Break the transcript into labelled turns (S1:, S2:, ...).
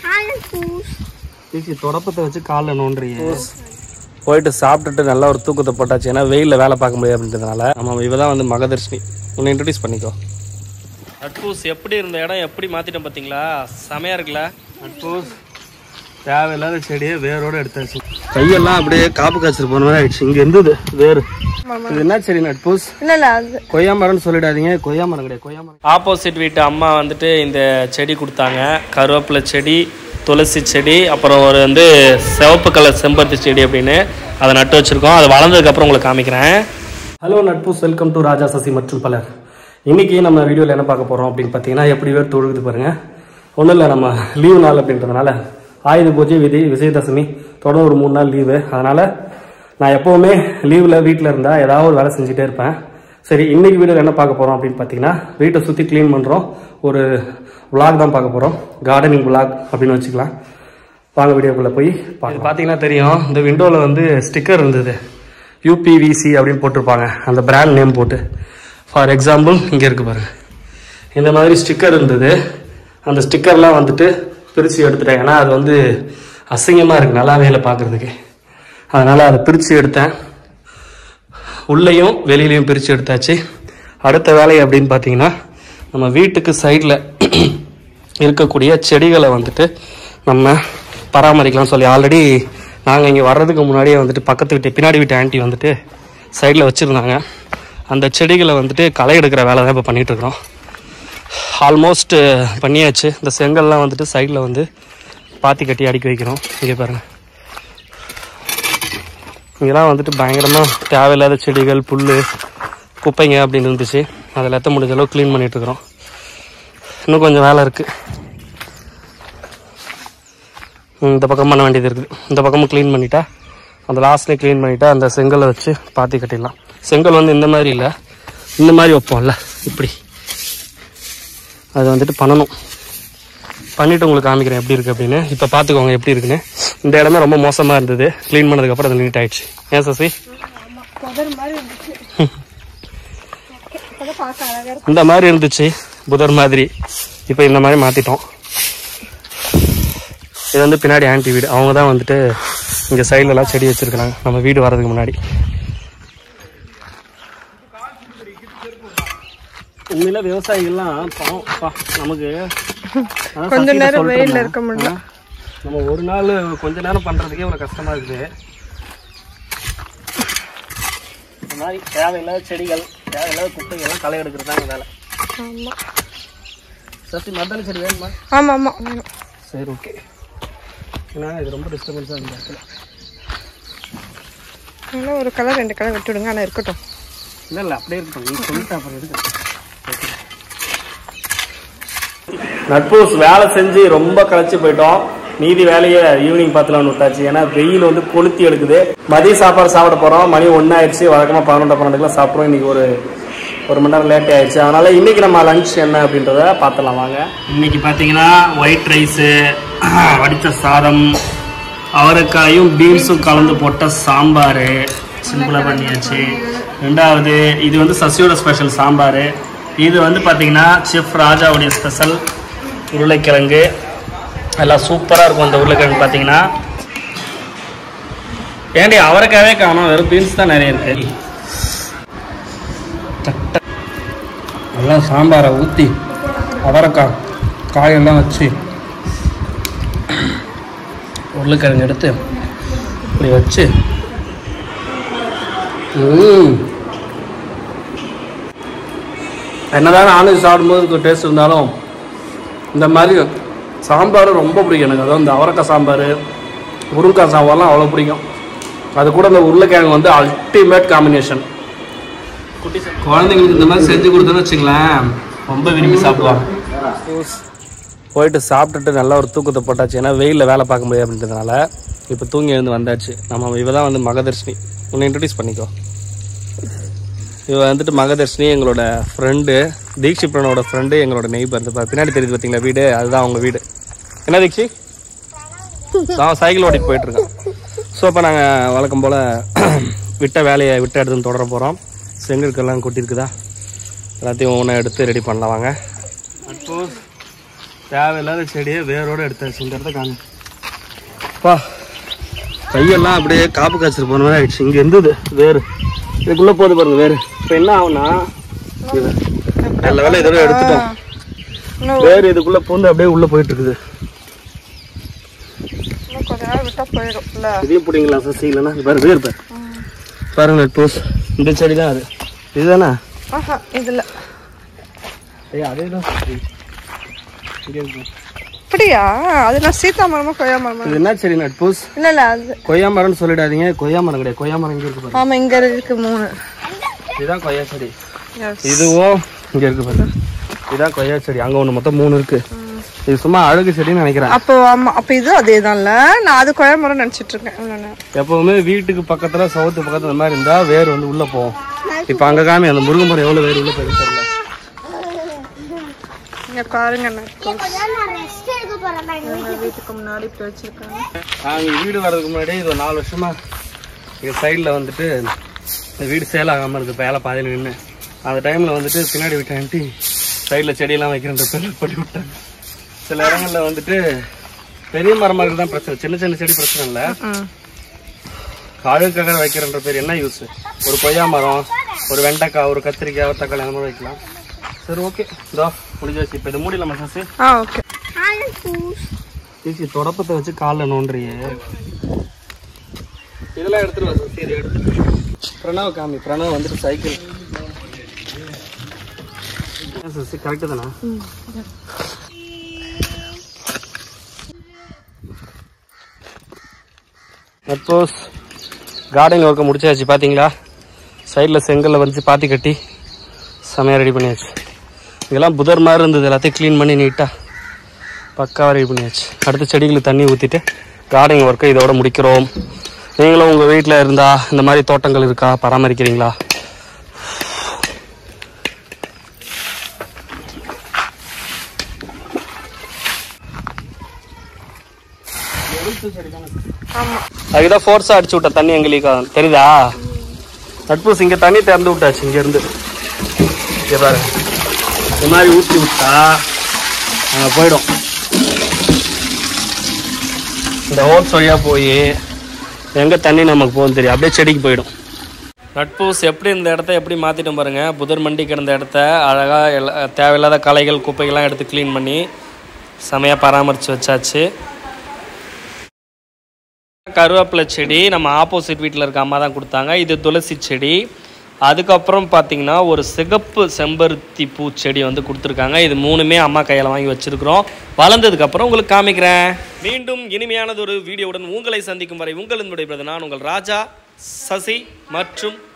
S1: தீச்சி தொடப்பத்தை வச்சு காலில் நோண்டுறீங்க போயிட்டு சாப்பிட்டுட்டு நல்லா ஒரு தூக்கத்தை போட்டாச்சு ஏன்னா வெயிலில் வேலை பார்க்க முடியாது அப்படின்றதுனால ஆமாம் இவ தான் வந்து மகதர்ஷினி உன்னை இன்ட்ரடியூஸ் பண்ணிக்கோ நட்பூஸ் எப்படி இருந்த இடம் எப்படி மாற்றிட்டோம் பார்த்தீங்களா செமையாக இருக்குல்ல நட்பூஸ் தேவையில்லாத செடியை வேரோட எடுத்தாச்சு கையெல்லாம் அப்படியே காப்பு காய்ச்சல் போன மாதிரி ஆயிடுச்சு இங்கே இருந்தது வேறு இது என்ன செடி நட்பூஸ்
S2: இல்ல இல்ல அது
S1: கொய்யா மரம்னு சொல்லிடாதீங்க கொய்யா மரம் கிடையாது கொய்யா மரம் ஆப்போசிட் வீட்டு அம்மா வந்துட்டு இந்த செடி கொடுத்தாங்க கருவேப்பிலை செடி துளசி செடி அப்புறம் ஒரு வந்து சிவப்பு கலர் செம்பருத்தி செடி அப்படின்னு அதை நட்டு வச்சிருக்கோம் அது வளர்ந்ததுக்கப்புறம் உங்களுக்கு காமிக்கிறேன் ஹலோ நட்பூஸ் வெல்கம் டு ராஜா சசி மற்றும் பலர் இன்னைக்கு நம்ம வீடியோவில் என்ன பார்க்க போகிறோம் அப்படின்னு பார்த்தீங்கன்னா எப்படி வேறு தொழுகுது பாருங்க ஒன்றும் இல்லை நம்ம லீவு நாள் அப்படின்றதுனால ஆயுத பூஜை விதி விஜயதசமி தொடர்ந்து ஒரு மூணு நாள் லீவு அதனால் நான் எப்போவுமே லீவில் வீட்டில் இருந்தால் ஏதாவது ஒரு வேலை செஞ்சுட்டே இருப்பேன் சரி இன்னைக்கு வீடியோவில் என்ன பார்க்க போகிறோம் அப்படின்னு பார்த்தீங்கன்னா வீட்டை சுற்றி க்ளீன் பண்ணுறோம் ஒரு vlog தான் பார்க்க போகிறோம் கார்டனிங் vlog அப்படின்னு வச்சுக்கலாம் வாங்க வீடியோக்குள்ளே போய் பார்க்கலாம் பார்த்தீங்கன்னா தெரியும் இந்த விண்டோவில் வந்து ஸ்டிக்கர் இருந்தது யூபிவிசி அப்படின்னு போட்டிருப்பாங்க அந்த பிராண்ட் நேம் போட்டு ஃபார் எக்ஸாம்பிள் இங்கே இருக்கு பாருங்க இந்த மாதிரி ஸ்டிக்கர் இருந்தது அந்த ஸ்டிக்கர்லாம் வந்துட்டு பிரித்து எடுத்துட்டேன் ஏன்னா அது வந்து அசிங்கமாக இருக்குது நல்லாவே இல்லை பார்க்குறதுக்கு அதனால் அதை பிரித்து எடுத்தேன் உள்ளேயும் வெளியிலையும் பிரித்து எடுத்தாச்சு அடுத்த வேலை அப்படின்னு பார்த்தீங்கன்னா நம்ம வீட்டுக்கு சைடில் இருக்கக்கூடிய செடிகளை வந்துட்டு நம்ம பராமரிக்கலாம் சொல்லி ஆல்ரெடி நாங்கள் இங்கே வர்றதுக்கு முன்னாடியே வந்துட்டு பக்கத்து வீட்டு பின்னாடி வீட்டு ஆண்டி வந்துட்டு சைடில் வச்சுருந்தாங்க அந்த செடிகளை வந்துட்டு களை எடுக்கிற வேலை தான் இப்போ பண்ணிகிட்ருக்கோம் ஆல்மோஸ்ட் பண்ணியாச்சு இந்த செங்கல்லாம் வந்துட்டு சைடில் வந்து பாத்தி கட்டி அடுக்கி வைக்கிறோம் இங்கே பாருங்கள் இங்கெல்லாம் வந்துட்டு பயங்கரமாக தேவையில்லாத செடிகள் புல் குப்பைங்க அப்படின்னு இருந்துச்சு அதை எல்லாத்தையும் முடிஞ்ச அளவு க்ளீன் பண்ணிகிட்ருக்குறோம் இன்னும் கொஞ்சம் வேலை இருக்குது இந்த பக்கம் பண்ண வேண்டியது இருக்குது இந்த பக்கமும் க்ளீன் பண்ணிட்டா அந்த லாஸ்ட்லேயே க்ளீன் பண்ணிட்டா அந்த செங்கலை வச்சு பாத்தி கட்டிடலாம் செங்கல் வந்து இந்த மாதிரி இல்லை இந்த மாதிரி வைப்போம்ல இப்படி அது வந்துட்டு பண்ணணும் பண்ணிவிட்டு உங்களுக்கு காமிக்கிறேன் எப்படி இருக்குது அப்படின்னு இப்போ பார்த்துக்கோங்க எப்படி இருக்குன்னு இந்த இடமே ரொம்ப மோசமாக இருந்தது க்ளீன் பண்ணதுக்கப்புறம் அது நீட் ஆயிடுச்சு ஏன் சசி
S2: புதர் மாதிரி இருந்துச்சு இப்பதான் பார்க்க அழகா இருக்கு
S1: இந்த மாதிரி இருந்துச்சு புதர் மாதிரி இப்போ இந்த மாதிரி மாற்றிட்டோம் இது வந்து பின்னாடி ஆன்டி வீடு அவங்க தான் வந்துட்டு இங்கே சைட்லலாம் செடி வச்சுருக்காங்க நம்ம வீடு வர்றதுக்கு முன்னாடி உண்மையில விவசாயிகள்லாம் பாவம் பா, நமக்கு அதான்
S2: கொஞ்ச
S1: சத்தியத்தை
S2: நேரம்
S1: சொல்லிட்டு
S2: வெயில்ல
S1: இருந்தேன்.
S2: இருக்க முடியல.
S1: ஆ, நம்ம ஒரு நாள் கொஞ்ச நேரம் பண்றதுக்கே இவ்வளவு கஷ்டமா இருக்குது இந்த மாதிரி தேவையில்லாத செடிகள் தேவையில்லாத குப்பைகள்லாம் களை எடுக்கிறது தான் வேலை
S2: ஆமா
S1: சத்தி மருதாணி செடி வேணுமா
S2: ஆமா ஆமா வேணும்.
S1: சரி ஓகே ஏன்னா இது ரொம்ப டிஸ்டர்பன்ஸாக இந்த இடத்துல
S2: ஆனா ஒரு கலர் ரெண்டு கலர் விட்டு விடுங்க ஆனா இருக்கட்டும்
S1: இல்லை இல்லை அப்படியே இருக்கட்டும் நீ சொல்லிட்டு அப்புறம் எடுக்க நட்பூஸ் வேலை செஞ்சு ரொம்ப களைச்சு போயிட்டோம் மீதி வேலையை ஈவினிங் பார்த்துலாம்னு விட்டாச்சு ஏன்னா வெயில் வந்து கொளுத்தி எடுக்குது மதிய சாப்பாடு சாப்பிட போகிறோம் மணி ஒன்றாயிடுச்சு வழக்கமாக பன்னெண்டு பன்னெண்டுக்குலாம் சாப்பிட்றோம் இன்னைக்கு ஒரு ஒரு மணி நேரம் லேட் ஆயிடுச்சு அதனால இன்னைக்கு நம்ம லஞ்ச் என்ன அப்படின்றத பார்த்துலாம் வாங்க இன்னைக்கு பார்த்தீங்கன்னா ஒயிட் ரைஸு வடித்த சாதம் அவரைக்காயும் பீன்ஸும் கலந்து போட்ட சாம்பார் சிம்பிளாக பண்ணியாச்சு ரெண்டாவது இது வந்து சசியோட ஸ்பெஷல் சாம்பார் இது வந்து பார்த்தீங்கன்னா செஃப் ராஜாவுடைய ஸ்பெஷல் உருளைக்கிழங்கு எல்லாம் சூப்பராக இருக்கும் அந்த உருளைக்கிழங்கு பார்த்தீங்கன்னா ஏண்டி அவரைக்காவே காணும் வெறும் பீன்ஸ் தான் நிறைய இருக்கு டக் டக். எல்லாம் சாம்பாரை ஊற்றி அவரைக்காய் காயெல்லாம் வச்சு உருளைக்கிழங்கு எடுத்து இப்படி வச்சு ம். என்னதான் நான்வெஜ் சாப்பிடும்போது டேஸ்ட் இருந்தாலும் இந்த மாதிரி சாம்பார் ரொம்ப பிடிக்கும் எனக்கு அதாவது இந்த அவரைக்காய் சாம்பார் முருங்கைக்காய் சாம்பார்லாம் அவ்வளோ பிடிக்கும் அது கூட இந்த உருளைக்கிழங்கு வந்து அல்டிமேட் காம்பினேஷன் குழந்தைங்களுக்கு இந்த மாதிரி செஞ்சு கொடுத்தோன்னு வச்சுங்களேன் ரொம்ப விரும்பி சாப்பிடுவாங்க போயிட்டு சாப்பிட்டுட்டு நல்லா ஒரு தூக்கத்தை போட்டாச்சு ஏன்னா வெயிலில் வேலை பார்க்க முடியாது அப்படின்றதுனால இப்போ தூங்கி எழுந்து வந்தாச்சு நம்ம இவ தான் வந்து மகதர்ஷினி உன்னை இன்ட்ரடியூஸ் பண்ணிக்கோ இவ வந்துட்டு மகதர்ஷினி எங்களோட ஃப்ரெண்டு தீக்ஷிப்ரனோட ஃப்ரெண்டு எங்களோட நெய்பர் இந்த பா- பின்னாடி தெரியுது பார்த்தீங்களா வீடு அதுதான் அவங்க வீடு என்ன தீக்ஷி நான் சைக்கிள் ஓட்டிட்டு போயிட்டு இருக்கேன் ஸோ இப்போ நாங்கள் வழக்கம் போல் விட்ட வேலையை விட்ட இடத்துல தொடர போகிறோம் செங்கற்கெல்லாம் கொட்டியிருக்குதா எல்லாத்தையும் ஒவ்வொன்றா எடுத்து ரெடி பண்ணலாம் வாங்க தேவையில்லாத செடியை வேரோட எடுத்தாச்சு இந்த இடத்த காணும் பா கையெல்லாம் அப்படியே காப்பு காய்ச்சல் போன மாதிரி ஆயிடுச்சு இங்கே இருந்தது வேறு இதுக்குள்ளே போகுது பாருங்க வேறு இப்போ என்ன ஆகும்னா இது நல்ல வேலை இதோட எடுத்துட்டோம்
S2: இன்னும்
S1: வேறு இதுக்குள்ளே பூந்து அப்படியே உள்ளே போயிட்டு இருக்குது
S2: இன்னும் கொஞ்ச நேரம் விட்டா போயிடும் இல்ல
S1: இதையும் பிடிங்களா சசி இல்லைன்னா இது பாரு வேறு பாரு பாருங்க நெட் போஸ் இந்த செடி தான் அது இதுதானே
S2: ஆஹா இதுல
S1: ஏய் அதே தான் இங்கே இருக்கு
S2: அப்படியா அது நான் சீதா மரமா கொய்யா மரமா
S1: இது என்ன செடி நட் போஸ்
S2: இல்ல இல்ல அது
S1: கொய்யா மரம்னு சொல்லிடாதீங்க கொய்யா மரம் கிடையாது கொய்யா மரம் இங்கே இருக்கு பாருங்க
S2: ஆமா இங்க இருக்கு மூணு
S1: இதுதான் கொய்யா செடி
S2: Yes.
S1: இதுவும் இங்க இருக்கு பாருங்க இதுதான் கொய்யா செடி அங்க ஒண்ணு மொத்தம் மூணு இருக்கு இது சும்மா அழகு செடின்னு நினைக்கிறேன்
S2: அப்போ ஆமா அப்ப இது அதேதான்ல நான் அது கொய்யா மரம் நினைச்சிட்டு இருக்கேன் இவ்வளவு நேரம்.
S1: எப்பவுமே வீட்டுக்கு பக்கத்துல சவுத்து பக்கத்துல இந்த மாதிரி இருந்தா வேர் வந்து உள்ள போகும் இப்ப அங்க காமி அந்த முருங்கை மரம் எவ்வளவு வேர் உள்ள போயிருக்கு தெரியல
S2: இங்க பாருங்க நான்
S3: நான் ரெஸ்ட் எடுக்க போறேன்
S2: நம்ம வீட்டுக்கு முன்னாடி இப்படி வச்சிருக்காங்க
S1: நாங்க வீடு வர்றதுக்கு முன்னாடி இது ஒரு நாலு வருஷமா இங்க சைடுல வந்துட்டு இந்த வீடு சேல் ஆகாம இருக்கு வேலை பாதையில நின்று அந்த டைம்ல வந்துட்டு பின்னாடி விட்டாண்டி சைடுல செடியெல்லாம் வைக்கிறன்ற பேர் பண்ணி விட்டாங்க சில இடங்கள்ல வந்துட்டு பெரிய மரமா தான் பிரச்சனை சின்ன சின்ன செடி பிரச்சனை இல்லை
S2: ம்.
S1: அழுக்காக வைக்கிறன்ற பேர் என்ன யூஸ் ஒரு கொய்யா மரம் ஒரு வெண்டைக்காய் ஒரு கத்திரிக்காய் ஒரு தக்காளி அந்த மாதிரி வைக்கலாம் சரி ஓகே இதோ முடிஞ்சாச்சு இப்போ இது மூடிடலாமா சாசி
S2: ஆ ஓகே
S1: சீச்சி தொடப்பத்தை வச்சு காலில் நோண்டுறியே இதெல்லாம் எடுத்துட்டு வா சாசி இதை எடுத்துட்டு பிரணவ் காமி பிரணவ் வந்துட்டு சைக்கிள் சசி கரெக்டு தானே சப்போஸ் கார்டனிங் ஒர்க்கை முடிச்சாச்சு பார்த்தீங்களா சைடில் செங்கல்ல வந்து பாத்தி கட்டி செமையாக ரெடி பண்ணியாச்சு இதெல்லாம் புதர் மாதிரி இருந்தது எல்லாத்தையும் க்ளீன் பண்ணி நீட்டாக பக்காவாக ரெடி பண்ணியாச்சு அடுத்த செடிகளுக்கு தண்ணி ஊற்றிட்டு கார்டனிங் ஒர்க்கை இதோட முடிக்கிறோம் நீங்களும் உங்கள் வீட்டில் இருந்தா இந்த மாதிரி தோட்டங்கள் இருக்கா பராமரிக்கிறீங்களா
S2: ஆமா
S1: அதுதான் ஃபோர்ஸாக அடிச்சு விட்ட தண்ணி எங்க லீக் ஆகும் தெரியுதா நட்பூஸ் இங்கே தண்ணி திறந்து விட்டாச்சு இங்கேருந்து இங்கே பாரு இந்த மாதிரி ஊற்றி விட்டா அங்கே போயிடும் இந்த ஹோல்ஸ் வழியாக போய் எங்கே தண்ணி நமக்கு போகும் தெரியும் அப்படியே செடிக்கு போயிடும் நட்பூஸ் எப்படி இந்த இடத்த எப்படி மாற்றிட்டோம் பாருங்க புதர் மண்டி கிடந்த இடத்த அழகாக எல்லா தேவையில்லாத களைகள் குப்பைகள்லாம் எடுத்து க்ளீன் பண்ணி செமையாக பராமரித்து வச்சாச்சு கருவேப்பிலை செடி நம்ம ஆப்போசிட் வீட்டில் இருக்க அம்மா தான் கொடுத்தாங்க இது துளசி செடி அதுக்கப்புறம் பார்த்தீங்கன்னா ஒரு சிகப்பு செம்பருத்தி பூ செடி வந்து கொடுத்துருக்காங்க இது மூணுமே அம்மா கையில் வாங்கி வச்சிருக்கிறோம் வளர்ந்ததுக்கப்புறம் உங்களுக்கு காமிக்கிறேன் மீண்டும் இனிமையானது ஒரு வீடியோவுடன் உங்களை சந்திக்கும் வரை உங்களின் விடைபெறுவது நான் உங்கள் ராஜா சசி மற்றும்